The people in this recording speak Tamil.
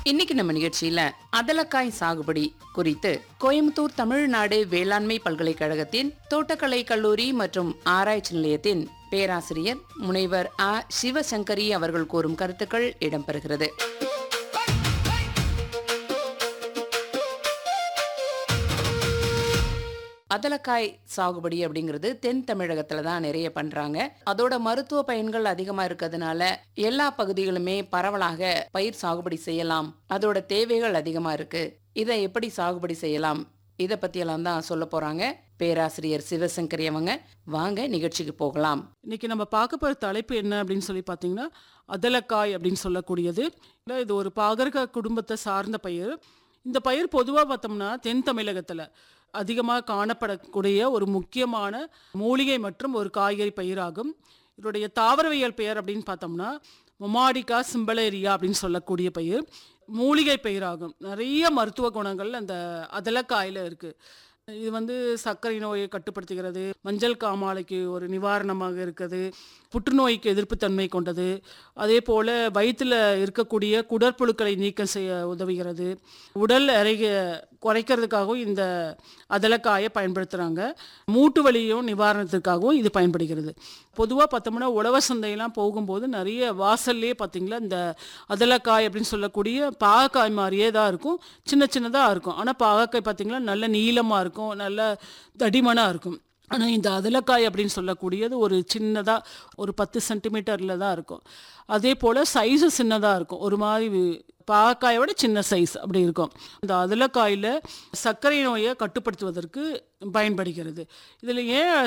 இன்னைக்கு நம்ம நிகழ்ச்சியில அதலக்காய் சாகுபடி குறித்து கோயம்புத்தூர் தமிழ்நாடு வேளாண்மை பல்கலைக்கழகத்தின் தோட்டக்கலை கல்லூரி மற்றும் ஆராய்ச்சி நிலையத்தின் பேராசிரியர் முனைவர் ஆ சிவசங்கரி அவர்கள் கூறும் கருத்துக்கள் இடம்பெறுகிறது அதலக்காய் சாகுபடி அப்படிங்கிறது தென் தமிழகத்துல தான் நிறைய பண்றாங்க அதோட மருத்துவ பயன்கள் அதிகமா இருக்கிறதுனால எல்லா பகுதிகளுமே பரவலாக பயிர் சாகுபடி செய்யலாம் அதோட தேவைகள் அதிகமா இருக்கு இதை எப்படி சாகுபடி செய்யலாம் இத பத்தியெல்லாம் தான் சொல்ல போறாங்க பேராசிரியர் சிவசங்கரி அவங்க வாங்க நிகழ்ச்சிக்கு போகலாம் இன்னைக்கு நம்ம பார்க்க போகிற தலைப்பு என்ன அப்படின்னு சொல்லி பார்த்தீங்கன்னா அதலக்காய் அப்படின்னு சொல்லக்கூடியது இல்ல, இது ஒரு பாகற்க குடும்பத்தை சார்ந்த பயிர் இந்த பயிர் பொதுவாக பார்த்தோம்னா தென் தமிழகத்தில் அதிகமாக காணப்படக்கூடிய ஒரு முக்கியமான மூலிகை மற்றும் ஒரு காய்கறி பயிராகும் இதனுடைய தாவரவியல் பெயர் அப்படின்னு பார்த்தோம்னா மொமாடிகா சிம்பலேரியா அப்படின்னு சொல்லக்கூடிய பயிர் மூலிகை பயிராகும் நிறைய மருத்துவ குணங்கள் அந்த அதலக்காயில் இருக்குது இது வந்து சர்க்கரை நோயை கட்டுப்படுத்துகிறது மஞ்சள் காமாலைக்கு ஒரு நிவாரணமாக இருக்குது புற்றுநோய்க்கு எதிர்ப்புத்தன்மை கொண்டது அதே போல் வயிற்றில் இருக்கக்கூடிய குடற்புழுக்களை நீக்கம் செய்ய உதவுகிறது உடல் எறைக குறைக்கிறதுக்காகவும் இந்த அதலக்காயை பயன்படுத்துகிறாங்க மூட்டு வலியும் நிவாரணத்துக்காகவும் இது பயன்படுகிறது பொதுவாக பார்த்தோம்னா உழவர் சந்தையெல்லாம் போகும்போது நிறைய வாசல்லே பார்த்தீங்களா இந்த அதலக்காய் அப்படின்னு சொல்லக்கூடிய பாகக்காய் மாதிரியே தான் இருக்கும் சின்ன சின்னதாக இருக்கும் ஆனால் பாகக்காய் பார்த்தீங்களா நல்ல நீளமாக இருக்கும் நல்ல தடிமனாக இருக்கும் ஆனால் இந்த அதலக்காய் அப்படின்னு சொல்லக்கூடியது ஒரு சின்னதாக ஒரு பத்து சென்டிமீட்டரில் தான் இருக்கும் அதே போல் சைஸு சின்னதாக இருக்கும் ஒரு மாதிரி வி- பாகக்காயை விட சின்ன சைஸ் அப்படி இருக்கும் இந்த அதலக்காயில் சர்க்கரை நோயை கட்டுப்படுத்துவதற்கு பயன்படுகிறது இதில் ஏன்